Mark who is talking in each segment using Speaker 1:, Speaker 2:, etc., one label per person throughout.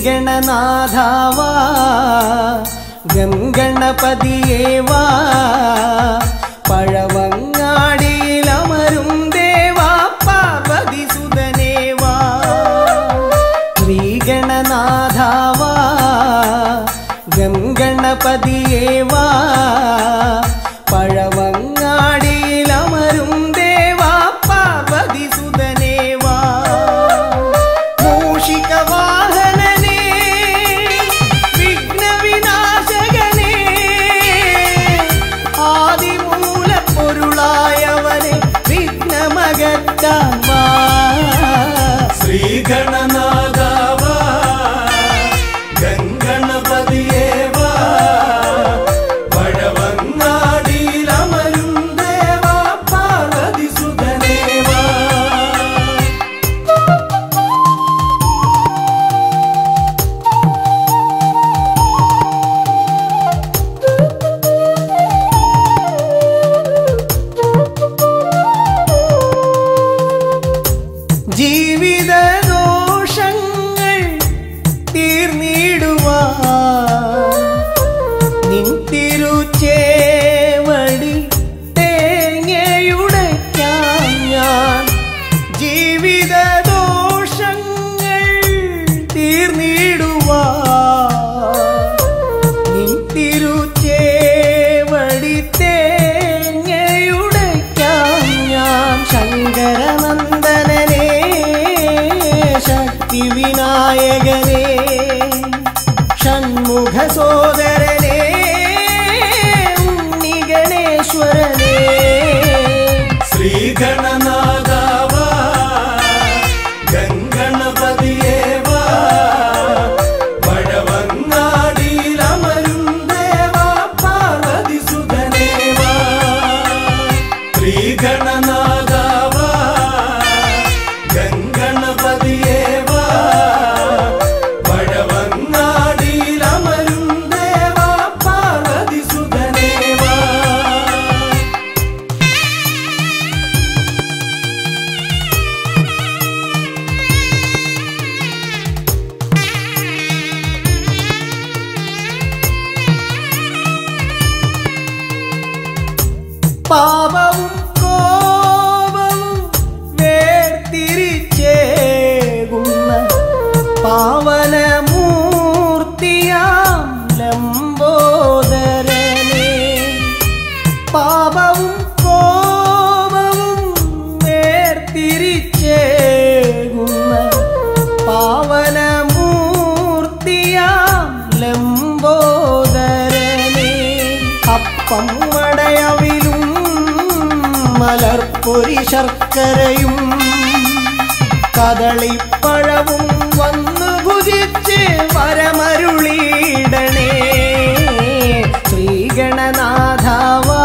Speaker 1: ശ്രീഗണനാഥാവാ ഗംഗണപതിയേവാ പഴവങ്ങാടിയിലമരും ദേവാ പാർവതി സുതനേവാ ശ്രീഗണനാഥാവാ ഗംഗണപതിയേവാ പഴവങ്ങാടിയിലമരും ദേവാ പാർവതി സുതനേവാ മൂഷികവാഹനനേ വിഘ്നവിനാശകനേ ആദിമൂലപ്പൊരുളായവനെ വിഘ്നമകറ്റാൻ വാ
Speaker 2: ശ്രീഗണനാഥാവാ ഗംഗണപതിയേവാ പഴവങ്ങാടിയിലമരും ദേവാ പാർവതി സുതനേവാ
Speaker 1: ജീവിത ദോഷങ്ങൾ തീർന്നിടുവാ നിൻ തിരുച്ചേവടി തേങ്ങയുടയ്ക്കാൻ ഞാൻ ജീവിത ദോഷങ്ങൾ തീർന്നിടുവാ നിൻ തിരുച്ചേവടി തേങ്ങയുടയ്ക്കാൻ ഞാൻ ശങ്കരനന്ദനനേ ശക്തി വിനായകനേ ഷൺമുഖ സോദരനേ ഉണ്ണി ഗണേശ്വരനേ
Speaker 2: ശ്രീഗണനാഥാവാ ഗംഗണപതിയേവാ പഴവങ്ങാടിയിലമരും ദേവാ പാർവതി സുതനേവാ ശ്രീഗണനാഥാവാ ഗംഗണപതിയേവാ പഴവങ്ങാടിയിലമരും ദേവാ പാർവതി സുതനേവാ
Speaker 1: പാപവും കോപവും വേർതിരിച്ചേകുന്ന പാവനമൂർത്തിയാം ലംബോദരനെ പാപവും കോപവും വേർതിരിച്ചേകുന്ന പാവനമൂർത്തിയാം ലംബോദരനെ അപ്പം മടയവിലും മലർപ്പൊരി ശർക്കരയും കദളിപ്പഴവും വന്നു ഭുജിച്ച് വരമരുളിയിടണേ ശ്രീഗണനാഥാവാ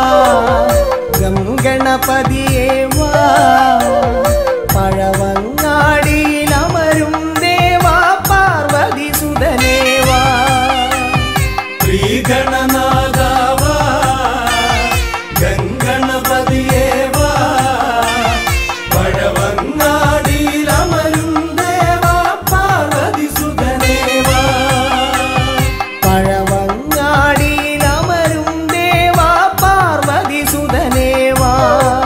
Speaker 1: ഗംഗണപതിയേവാ പഴവങ്ങാടിയിലമരും ദേവാ പാർവതി സുതനേവാ
Speaker 2: ശ്രീഗണനാഥാവാ ഗംഗണപതിയേവാ പഴവങ്ങാടിയിലമരും ദേവാ പാർവതി സുതനേവാ
Speaker 1: പഴവങ്ങാടിയിലമരും ദേവാ പാർവതി സുതനേവാ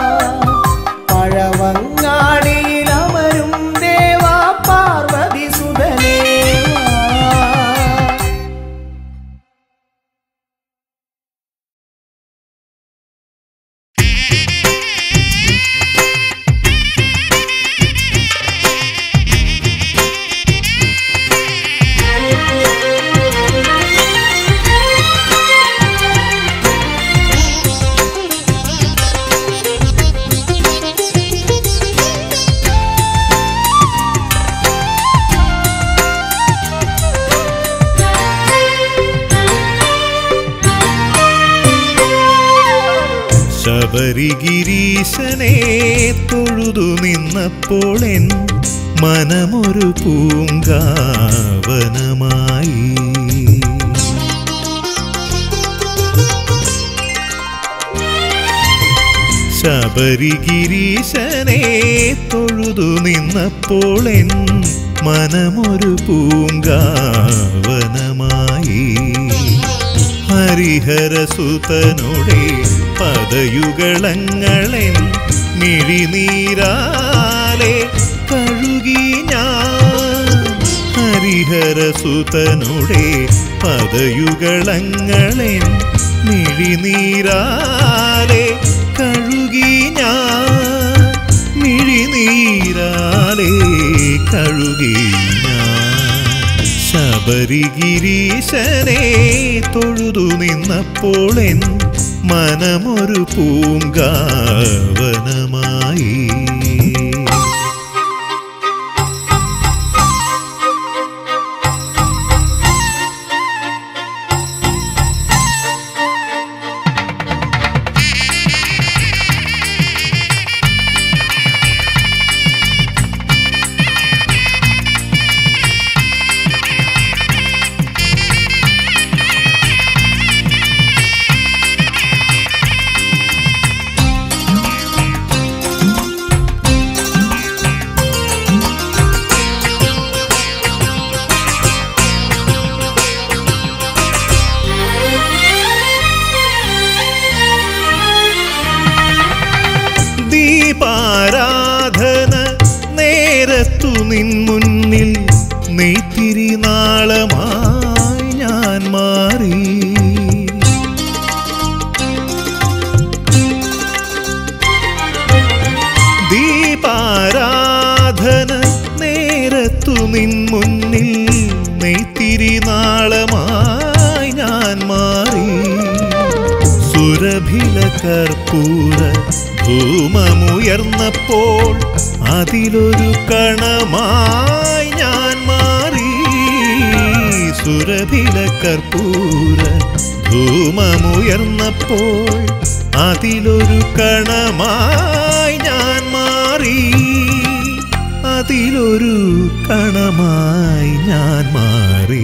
Speaker 1: പഴവങ്ങാടിയിലമരും ദേവാ പാർവതി സുതനേവാ
Speaker 3: ശബരിഗിരീശനെ തൊഴുതു നിന്നപ്പോൾ എൻ മനമൊരു പൂങ്കാവനമായി ശബരിഗിരീശനെ തൊഴുതു നിന്നപ്പോൾ എൻ മനമൊരു പൂങ്കാവനമായി ഹരിഹരസുതനുടെ പദയുകളങ്ങളെൻ മിഴിനീരാലെ കഴുകി ഞാൻ ഹരിഹരസുതനുടെ പദയുകളങ്ങളെൻ മിഴിനീരാലെ കഴുകി ഞാൻ മിഴിനീരാലെ കഴുകി ഞാൻ ശബരിഗിരീശനെ തൊഴുതു നിന്നപ്പോൾ എൻ മനമൊരു പൂങ്കാവനമായി ദീപാരാധന നേരത്തു നിൻ മുന്നിൽ നെയ്ത്തിരി നാളമായി ഞാൻ മാറി ദീപാരാധന നേരത്തു നിൻ മുന്നിൽ നെയ്ത്തിരി നാളമായി ഞാൻ മാറി സുരഭില കർപ്പൂര ധൂമമുയർന്നപ്പോൾ അതിലൊരു കണമായി ഞാൻ മാറി സുരഭില കർപ്പൂര ധൂമമുയർന്നപ്പോൾ അതിലൊരു കണമായി ഞാൻ മാറി അതിലൊരു കണമായി ഞാൻ മാറി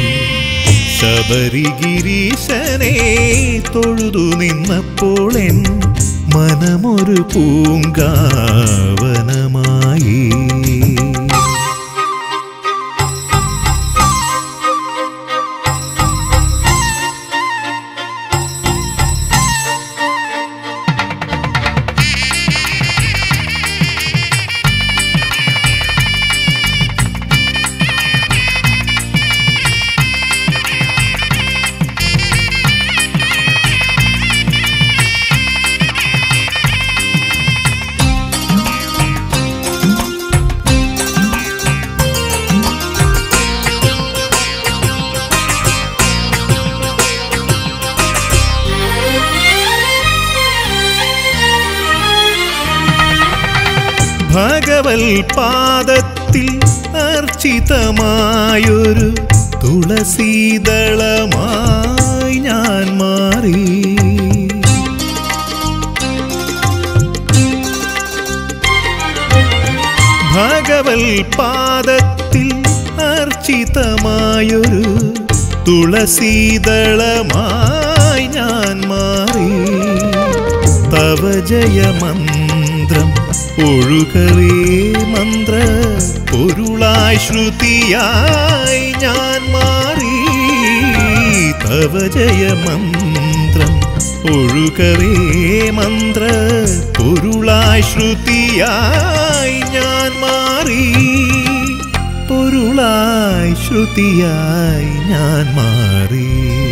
Speaker 3: ശബരിഗിരീശനെ തൊഴുതു നിന്നപ്പോൾ എൻ മനമൊരു പൂങ്കാവനമായി ഭഗവൽ പാദത്തിൽ അർച്ചിതമായൊരു തുളസീദളമായി ഞാൻ മാറി ഭഗവൽ പാദത്തിൽ അർച്ചിതമായൊരു തുളസീദളമായി ഞാൻ മാറി തവ ജയമന്ത്രം ഒഴുകവേ മന്ത്ര പൊരുളായി ശ്രുതിയായി ഞാൻ മാറി തവ ജയമന്ത്രം ഒഴുകവേ മന്ത്ര പൊരുളായി ശ്രുതിയായി ഞാൻ മാറി പൊരുളായി ശ്രുതിയായി ഞാൻ മാറി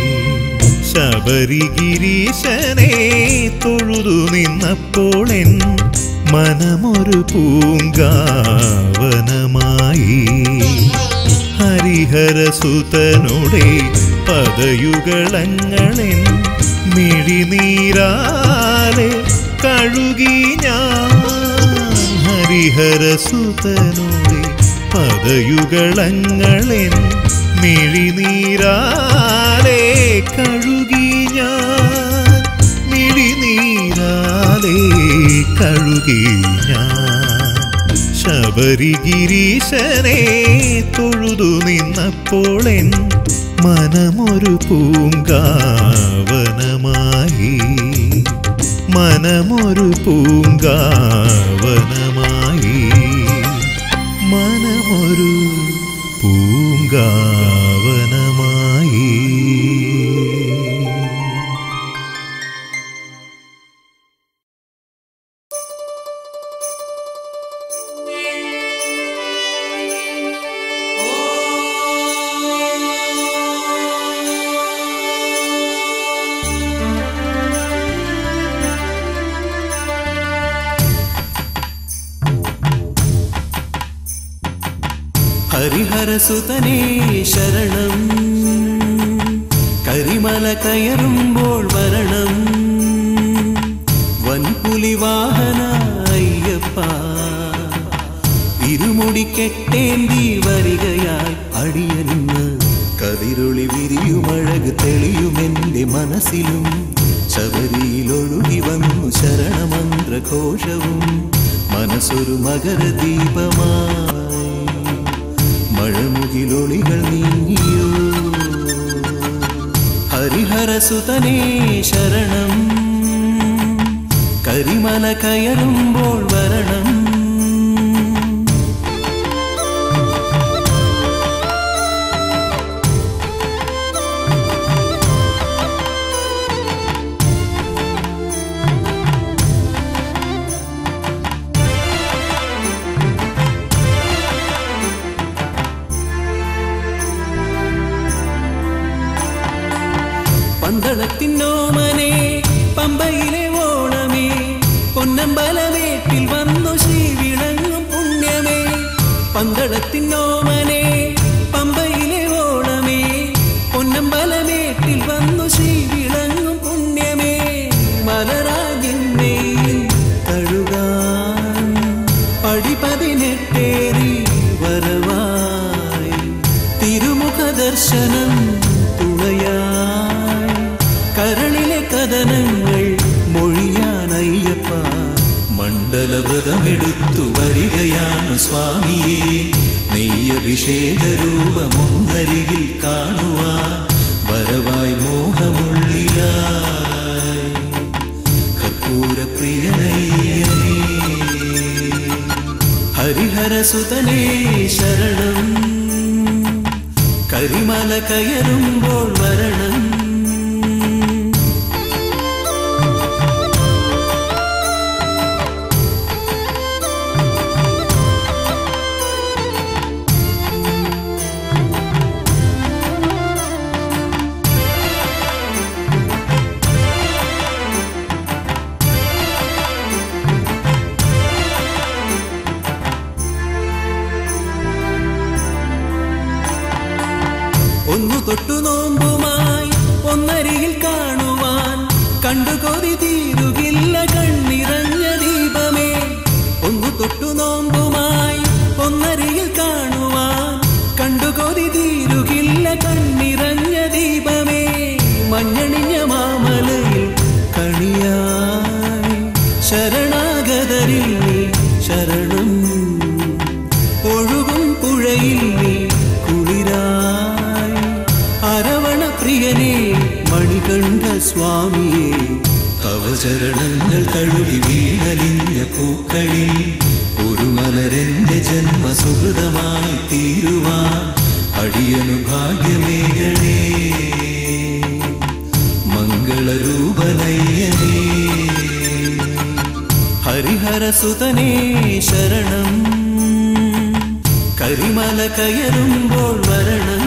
Speaker 3: ശബരിഗിരീശനെ തൊഴുതു നിന്നപ്പോൾ എൻ മനമൊരു പൂങ്കാവനമായി ഹരിഹരസുതനുടെ പദയുകളങ്ങളെൻ മിഴിനീരാലെ കഴുകി ഞാൻ ഹരിഹരസുതനുടെ പദയുകളങ്ങളെൻ മിഴിനീരാലെ കഴുകി ഞാൻ മിഴിനീരാലെ കഴുകി ഞാൻ ശബരിഗിരീശനെ തൊഴുതു നിന്നപ്പോൾ എൻ മനമൊരു പൂങ്കാവനമായി മന മനമൊരു പൂങ്കാവനമായി മനമൊരു പൂങ്കാവനമായി
Speaker 2: ഹരിഹരസുതനേ ശരണം കരിമല കയറുമ്പോൾ വരണം വൻപുലി വാഹന അയ്യപ്പ ഇരുമുടി കെട്ടേന്തി വരികയായി അടിയനിന്ന് കതിരൊളി വിരിയുമഴക് തെളിയുമെന്റെ മനസ്സിലും ശബരിയിലൊഴുകി വന്നു ശരണമന്ത്രഘോഷവും മനസ്സൊരു മകരദീപമായി മഴമുകിലൊളികൾ നീങ്ങിയോ ഹരിഹരസുതനേ ശരണം കരിമല കയറുമ്പോൾ വരണം പന്തളത്തിന്നോമനെ പമ്പയിലെ ഓണമേ പൊന്നമ്പലമേട്ടിൽ വന്നു ശ്രീ വിളങ്ങും പുണ്യമേ പന്തളത്തിന്നോമനെ പമ്പയിലെ ഓണമേ പൊന്നമ്പലമേട്ടിൽ വന്നു ശ്രീ വിളങ്ങും പുണ്യമേ മലരാജിന്മേൽ കഴുകാൻ പടി പതിനെട്ടേറി വരവായി തിരുമുഖ ദർശനം തുണയായി കരളിലെ കഥനങ്ങൾ മൊഴിയാനയ്യപ്പ മണ്ഡലവ്രതമെടുത്തു വരികയാണ് സ്വാമിയെ നെയ്യഭിഷേക രൂപമൊന്നരികിൽ കാണുവാൻ വരവായി മോഹമുള്ളിലായി കർപ്പൂരപ്രിയനയ്യനേ ഹരിഹരസുതനേ ശരണം കരിമല കയറുമ്പോൾ വരണം ഒന്നു തൊട്ടു നോമ്പുമായി ഒന്നരികിൽ കാണുവാൻ കണ്ടു കൊതി തീരുകില്ല കണ്ണിറഞ്ഞ ദീപമേ ഒന്നു തൊട്ടു നോമ്പുമായി ഒന്നരികിൽ കാണുവാൻ കണ്ടു കൊതി തീരുകില്ല കണ്ണിറഞ്ഞ ദീപമേ മഞ്ഞണിഞ്ഞ മാമലയിൽ കണിയായി ശരണാഗതരിൽ നീ ശരണം ഒഴുകും പുഴയിൽ നീ കുളിരായി അരവണ പ്രിയനെ മണികണ്ഠ സ്വാമിയെ തവ ചരണങ്ങൾ തഴുകി വീണലിഞ്ഞ പൂക്കളിൽ ഒരു മലരന്റെ ജന്മസുഹൃതമായി തീരുവാൻ അടിയനു ഭാഗ്യമേകണേ മംഗളരൂപനയ്യനേ ഹരിഹരസുതനേ ശരണം കരിമല കയറുമ്പോൾ വരണം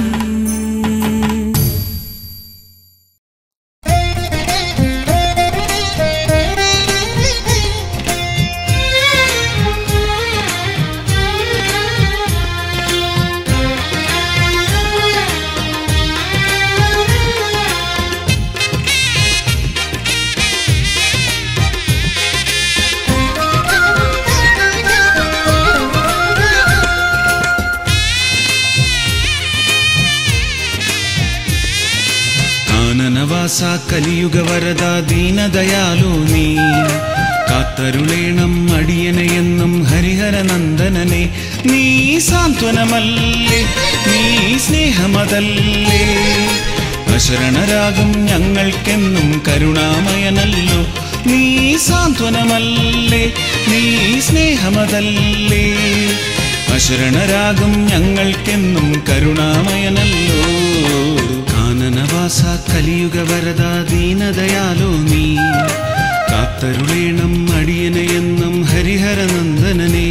Speaker 4: കാനനവാസ കലിയുഗ വരദ ദീനദയാലു നീ കാത്തരുളേണം അടിയനെയെന്നും ഹരിഹരനന്ദനനെ നീ സാന്ത്വനമല്ലേ നീ സ്നേഹമതല്ലേ അശരണരാകും ഞങ്ങൾക്കെന്നും കരുണാമയനല്ലോ നീ സാന്ത്വനമല്ലേ നീ സ്നേഹമതല്ലേ അശരണരാകും ഞങ്ങൾക്കെന്നും കരുണാമയനല്ലോ കാനനവാസ കലിയുഗ വരദ ദീനദയാലോ നീ കാത്തരുളേണം അടിയനെയെന്നും ഹരിഹരനന്ദനനേ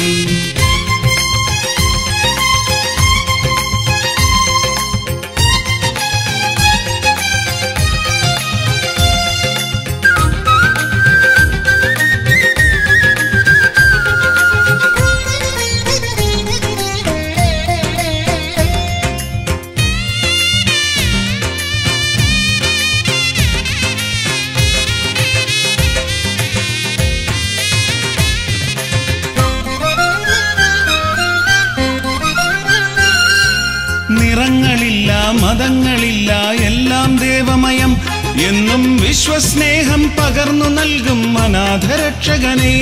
Speaker 4: നിറങ്ങളില്ല മതങ്ങളില്ല എല്ലാം ദേവമയം എന്നും വിശ്വസ്നേഹം പകർന്നു നൽകും അനാഥരക്ഷകനേ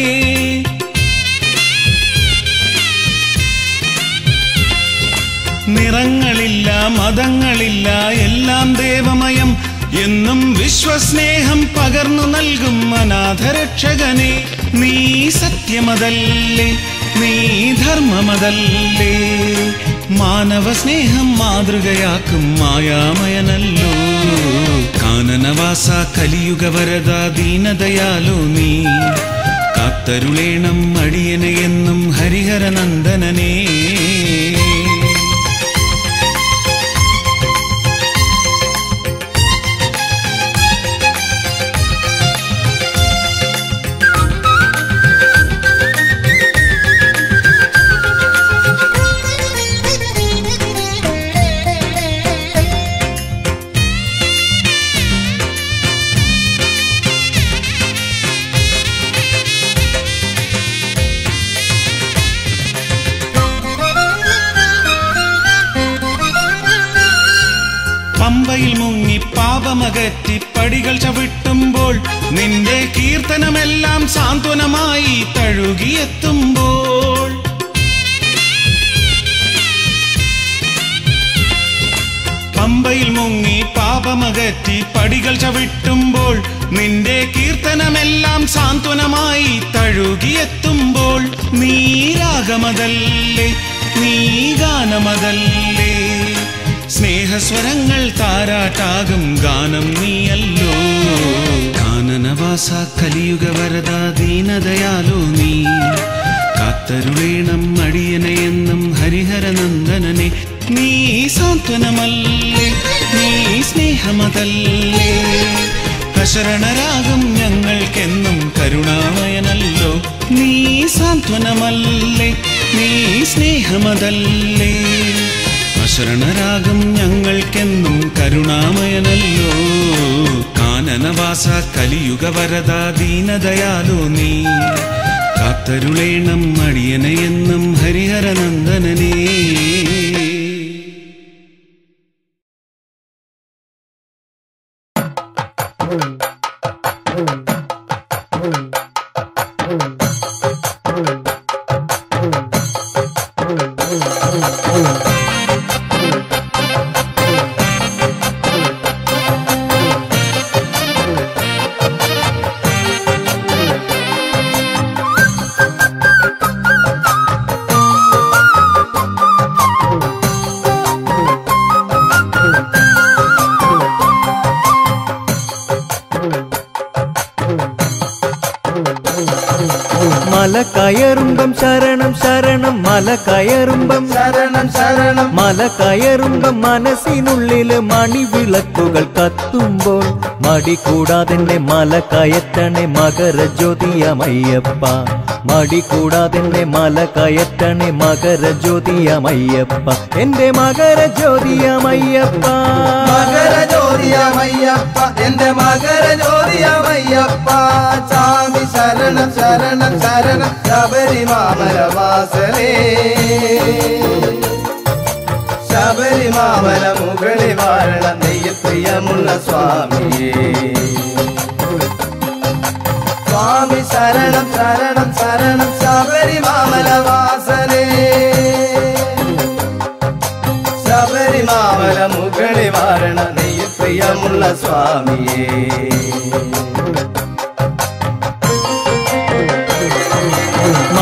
Speaker 4: നിറങ്ങളില്ല മതങ്ങളില്ല എല്ലാം ദേവമയം എന്നും വിശ്വസ്നേഹം പകർന്നു നൽകും അനാഥരക്ഷകനെ നീ സത്യമതല്ലേ നീ ധർമ്മമതല്ലേ മാനവ സ്നേഹം മാതൃകയാക്കും മായാമയനല്ലോ കാനനവാസ കലിയുഗ വരദ ദീനദയാലോ നീ കാത്തരുളേണം അടിയനെയെന്നും ഹരിഹരനന്ദനനേ പമ്പയിൽ മുങ്ങി പാപമകറ്റി പടികൾ ചവിട്ടുമ്പോൾ നിന്റെ കീർത്തനമെല്ലാം സാന്ത്വനമായി തഴുകിയെത്തുമ്പോൾ പമ്പയിൽ മുങ്ങി പാപമകറ്റി പടികൾ ചവിട്ടുമ്പോൾ നിന്റെ കീർത്തനമെല്ലാം സാന്ത്വനമായി തഴുകിയെത്തുമ്പോൾ നീ രാഗമതല്ലേ നീ ഗാനമതല്ലേ സ്നേഹസ്വരങ്ങൾ താരാട്ടാകും ഗാനം നീയല്ലോ കാനനവാസ കലിയുഗ വരദ ദീനദയാലോ നീ കാത്തരുളേണം അടിയനെയെന്നും ഹരിഹരനന്ദനനെ നീ സാന്ത്വനമല്ലേ നീ സ്നേഹമതല്ലേ അശരണരാകും ഞങ്ങൾക്കെന്നും കരുണാമയനല്ലോ നീ സാന്ത്വനമല്ലേ നീ സ്നേഹമതല്ലേ അശരണരാകും ഞങ്ങൾക്കെന്നും കരുണാമയനല്ലോ കാനനവാസ കലിയുഗ വരദ ദീനദയാലോ നീ കാത്തരുളേണം അടിയനെയെന്നും ഹരിഹരനന്ദനനേ
Speaker 1: മല കയറുമ്പം ശരണം ശരണം മല കയറുമ്പം
Speaker 5: ശരണം ശരണം
Speaker 1: മല കയറുമ്പം മനസ്സിനുള്ളില് മണിവിളക്കുകൾ കത്തുമ്പോൾ മടി കൂടാതെന്നെ മല കയറ്റണേ മകരജ്യോതിയമയ്യപ്പ മടി കൂടാതെന്നെ മല കയറ്റണേ മകരജ്യോതിയമയ്യപ്പ എന്റെ മകരജ്യോതിയമയ്യപ്പ
Speaker 5: മകര ജ്യോതിയമയ്യപ്പ എന്റെ മകര ജ്യോതിയമയ്യപ്പ സ്വാമി ശരണം ശരണം ശരണം ശബരിമാമലവാസനേ ശബരിമാമല മുകളിൽ വാഴണ നെയ്യിൽ പ്രിയമുള്ള സ്വാമിയേ സ്വാമി ശരണം ശരണം ശരണം ശബരിമാമലവാസനേ ശബരിമാമല മുകളിൽ വാരണ നെയ്യ് പ്രിയമുള്ള സ്വാമിയേ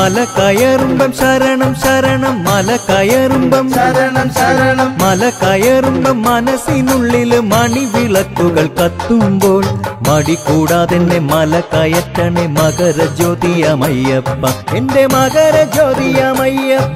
Speaker 1: മല കയറുമ്പം ശരണം ശരണം മല കയറുമ്പം
Speaker 5: ശരണം ശരണം
Speaker 1: മല കയറുമ്പം മനസ്സിനുള്ളില് മണിവിളക്കുകൾ കത്തുമ്പോൾ മടി കൂടാതെന്നെ മല കയറ്റണേ മകര ജ്യോതിയമയ്യപ്പ എന്റെ മകര ജ്യോതിയമയ്യപ്പ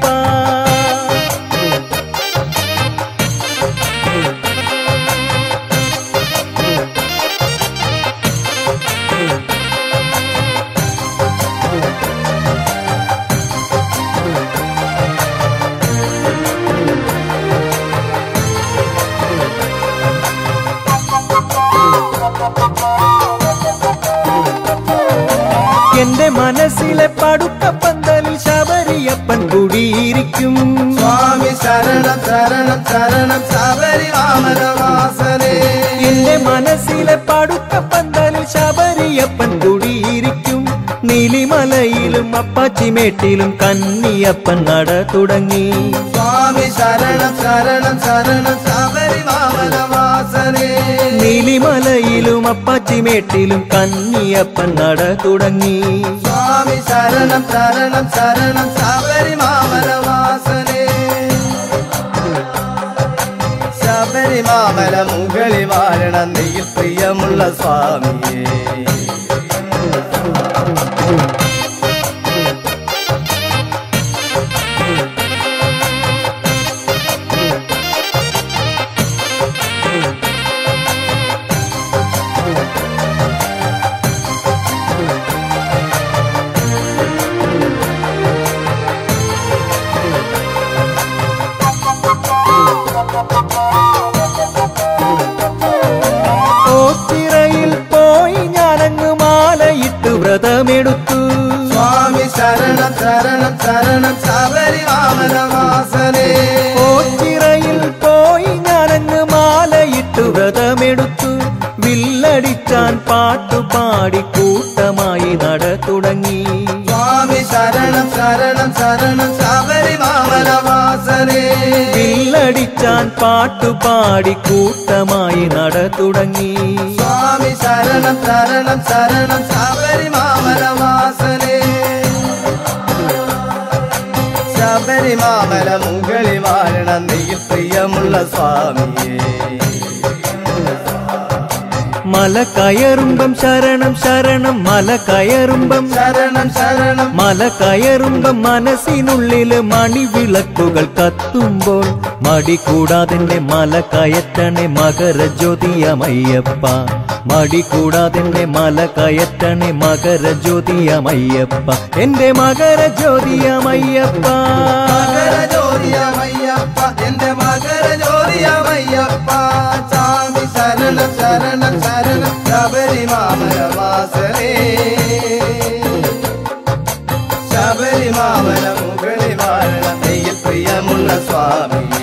Speaker 1: എന്റെ മനസ്സിലെ പടുക്ക പന്തലിൽ ശബരിയപ്പൻ കുടിയിരിക്കും
Speaker 5: സ്വാമി ശരണം ശരണം ശരണം ശബരി വാമനവാസനേ
Speaker 1: എന്റെ മനസ്സിലെ പടുക്ക പന്തലിൽ ശബരിയപ്പൻ കുടിയിരിക്കും നീലിമലയിലും അപ്പാച്ചിമേട്ടിലും കന്നിയപ്പൻ നട തുടങ്ങി
Speaker 5: സ്വാമി ശരണം ശരണം ശരണം ശബരി വാമനവാസനേ
Speaker 1: നീലിമലയിലും അപ്പാച്ചിമേട്ടിലും കന്നിയപ്പൻ നട തുടങ്ങി
Speaker 5: സ്വാമി ശരണം ശരണം ശരണം ശബരി വാമനവാസനേ ശബരിമാമല മുകളി വാഴണ നെയ്യിൽ പ്രിയമുള്ള സ്വാമിയേ
Speaker 1: ഓച്ചിറയിൽ പോയി ഞാനങ്ങ് മാലയിട്ട് വ്രതമെടുത്തു
Speaker 5: സ്വാമി ശരണം ശരണം ശരണം ശബരി വാമനവാസനേ
Speaker 1: ഓച്ചിറയിൽ പോയി ഞാനങ്ങ് മാലയിട്ട് വ്രതമെടുത്തു വില്ലടിച്ചാൻ പാട്ടുപാടി കൂട്ടമായി നട തുടങ്ങി
Speaker 5: സ്വാമി ശരണം ശരണം ശരണം ശബരി വാമനവാസനേ
Speaker 1: വില്ലടിച്ചാൻ പാട്ടുപാടി കൂട്ടമായി നട തുടങ്ങി
Speaker 5: സ്വാമി ശരണം ശരണം ശരണം ശബരി വാമനവാസനേ ശബരിമാമല മുകളി വാഴണ നെയ്യിൽ പ്രിയമുള്ള സ്വാമിയേ
Speaker 1: മല കയറുമ്പം ശരണം ശരണം മല കയറുമ്പം
Speaker 5: ശരണം ശരണം
Speaker 1: മല കയറുമ്പം മനസ്സിനുള്ളില് മണിവിളക്കുകൾ കത്തുമ്പോൾ മടി കൂടാതെന്റെ മല കയറ്റണേ മകര ജ്യോതിയമയ്യപ്പ മടി കൂടാതെന്റെ മല കയറ്റണേ മകര ജ്യോതിയമയ്യപ്പ എന്റെ മകര ജ്യോതിയമയ്യപ്പ
Speaker 5: മകര ജ്യോതിയമയ്യപ്പ എന്റെ മകര ജ്യോതിയമയ്യപ്പ സ്വാമി ശരണം ശരണം ശരണം ശബരിമാമലവാസനേ ശബരിമാമല മുകളിൽ വാഴണ നെയ്യിൽ പ്രിയമുള്ള സ്വാമി